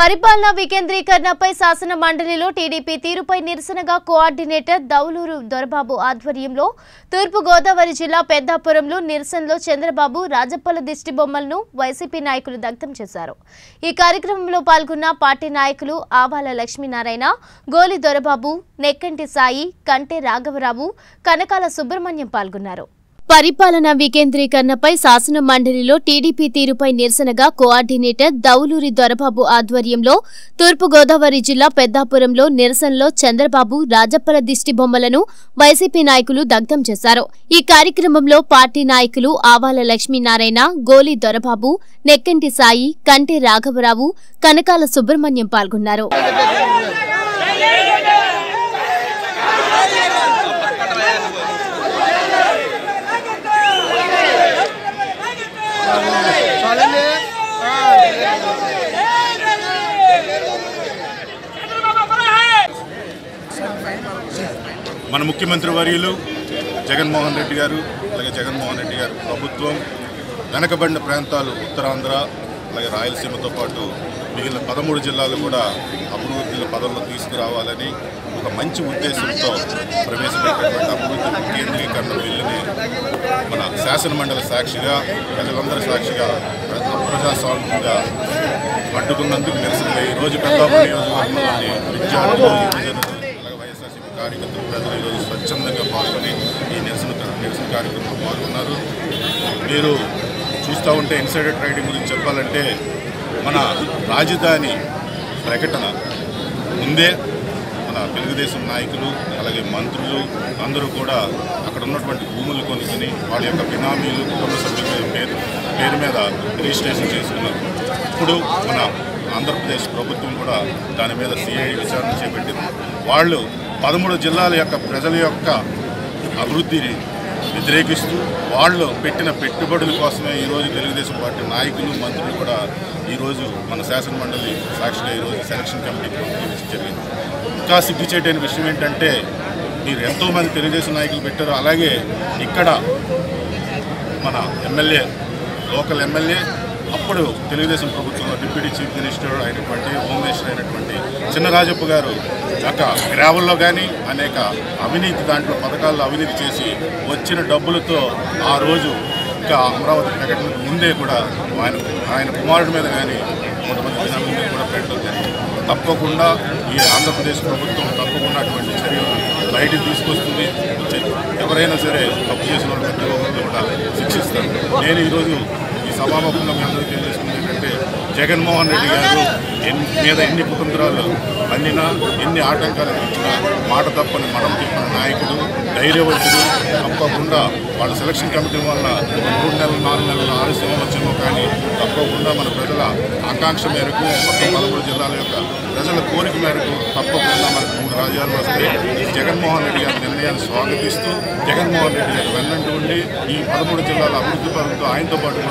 పరిపాలనా వికేంద్రీకరణపై శాసన మండలిలో టీడీపీ తీరుపై నిరసనగా కోఆర్డినేటర్ దౌలూరు దొరబాబు ఆధ్వర్యంలో తూర్పు గోదావరి జిల్లా పెద్దాపురంలో నిరసనలో చంద్రబాబు రాజప్పల దిష్టి బొమ్మలను వైసీపీ నాయకులు దగ్ధం చేశారు ఈ కార్యక్రమంలో పాల్గొన్న పార్టీ నాయకులు ఆవాల లక్ష్మీనారాయణ గోలి దొరబాబు నెక్కంటి సాయి కంటే రాఘవరావు కనకాల సుబ్రహ్మణ్యం పాల్గొన్నారు పరిపాలన వికేంద్రీకరణపై శాసన మండలిలో టీడీపీ తీరుపై నిరసనగా కోఆర్డినేటర్ దౌలూరి దొరబాబు ఆధ్వర్యంలో తూర్పుగోదావరి జిల్లా పెద్దాపురంలో నిరసనలో చంద్రబాబు రాజప్పల దిష్టి బొమ్మలను వైసీపీ నాయకులు దగ్ధం చేశారు ఈ కార్యక్రమంలో పార్టీ నాయకులు ఆవాల లక్ష్మీనారాయణ గోలి దొరబాబు నెక్కంటి సాయి కంటే రాఘవరావు కనకాల సుబ్రహ్మణ్యం పాల్గొన్నారు చాలండి మన ముఖ్యమంత్రి వర్యులు జగన్మోహన్ రెడ్డి గారు అలాగే జగన్మోహన్ రెడ్డి గారు ప్రభుత్వం వెనకబడిన ప్రాంతాలు ఉత్తరాంధ్ర అలాగే రాయలసీమతో పాటు మిగిలిన పదమూడు జిల్లాలు కూడా అభివృద్ధిల పదంలో తీసుకురావాలని ఒక మంచి ఉద్దేశంతో ప్రవేశపెట్టినటువంటి అభివృద్ధి కేంద్రీకరణ బిల్లుని మన శాసనమండలి సాక్షిగా ప్రజలందరి సాక్షిగా అప్రజాస్వామ్యంగా అడ్డుకున్నందుకు నిరసనగా ఈ రోజు పెద్దాపురం నియోజకవర్గంలోని విద్యార్థులు యువజనులు అలాగే వైఎస్ఆర్సీపీ కార్యకర్తలు ప్రజలు ఈరోజు స్వచ్ఛందంగా పాల్గొని ఈ నిరసన నిరసన కార్యక్రమంలో పాల్గొన్నారు మీరు చూస్తూ ఉంటే ఇన్సైడర్ ట్రేడింగ్ గురించి చెప్పాలంటే మన రాజధాని ప్రకటన ముందే మన తెలుగుదేశం నాయకులు అలాగే మంత్రులు అందరూ కూడా అక్కడ ఉన్నటువంటి భూములు కొనుక్కొని వాళ్ళ యొక్క బినామీలు కుటుంబ సభ్యుల పేరు పేరు మీద రిజిస్ట్రేషన్ చేసుకున్నారు ఇప్పుడు మన ఆంధ్రప్రదేశ్ ప్రభుత్వం కూడా దాని మీద సిఐడి విచారణ చేపట్టింది వాళ్ళు పదమూడు జిల్లాల యొక్క ప్రజల యొక్క అభివృద్ధిని వ్యతిరేకిస్తూ వాళ్ళు పెట్టిన పెట్టుబడుల కోసమే ఈరోజు తెలుగుదేశం పార్టీ నాయకులు మంత్రులు కూడా ఈరోజు మన శాసన మండలి సాక్షిగా ఈరోజు సెలక్షన్ కమిటీకి పంపించడం జరిగింది ఇంకా సిగ్గుచేటైన విషయం ఏంటంటే మీరు ఎంతోమంది తెలుగుదేశం నాయకులు పెట్టారు అలాగే ఇక్కడ మన ఎమ్మెల్యే లోకల్ ఎమ్మెల్యే అప్పుడు తెలుగుదేశం ప్రభుత్వంలో డిప్యూటీ చీఫ్ మినిస్టర్ అయినటువంటి హోమ్ మినిస్టర్ అయినటువంటి చిన్నరాజప్ప గారు ఒక గ్రావెల్లో కానీ అనేక అవినీతి దాంట్లో పథకాల్లో అవినీతి చేసి వచ్చిన డబ్బులతో ఆ రోజు ఇంకా అమరావతి ప్రకటనకు ముందే కూడా ఆయన ఆయన కుమారుడి మీద కానీ కొంతమంది జనాల మీద కూడా పెట్టడం జరిగింది తప్పకుండా ఈ ఆంధ్రప్రదేశ్ ప్రభుత్వం తప్పకుండా అటువంటి చర్యలు బయటికి తీసుకొస్తుంది చె- ఎవరైనా సరే తప్పు చేసిన వాళ్ళు ప్రతి ఒక్కరిని కూడా శిక్షిస్తారు నేను ఈరోజు ఈ సభాముఖంగా మీ అందరికీ తెలియజేసుకుంది ఏంటంటే జగన్మోహన్ రెడ్డి గారు ఎన్- మీద ఎన్ని కుతంత్రాలు పన్నినా ఎన్ని ఆటంకాలు ఇచ్చినా మాట తప్పని మనం చెప్పిన నాయకుడు ధైర్యవంతుడు తప్పకుండా వాళ్ళ సెలక్షన్ కమిటీ వల్ల మూడు నెలలు నాలుగు నెలలు ఆలస్యం వచ్చేమో కానీ తప్పకుండా మన ప్రజల ఆకాంక్ష మేరకు మొత్తం పదమూడు జిల్లాల యొక్క ప్రజల కోరిక మేరకు తప్పకుండా మనకు మూడు రాజ్యాలు వస్తాయి జగన్మోహన్ రెడ్డి గారి నిర్ణయాన్ని స్వాగతిస్తూ జగన్మోహన్ రెడ్డి గారు వెన్నంటూ ఉండి ఈ పదమూడు జిల్లాల అభివృద్ధి పరంతో ఆయనతో పాటు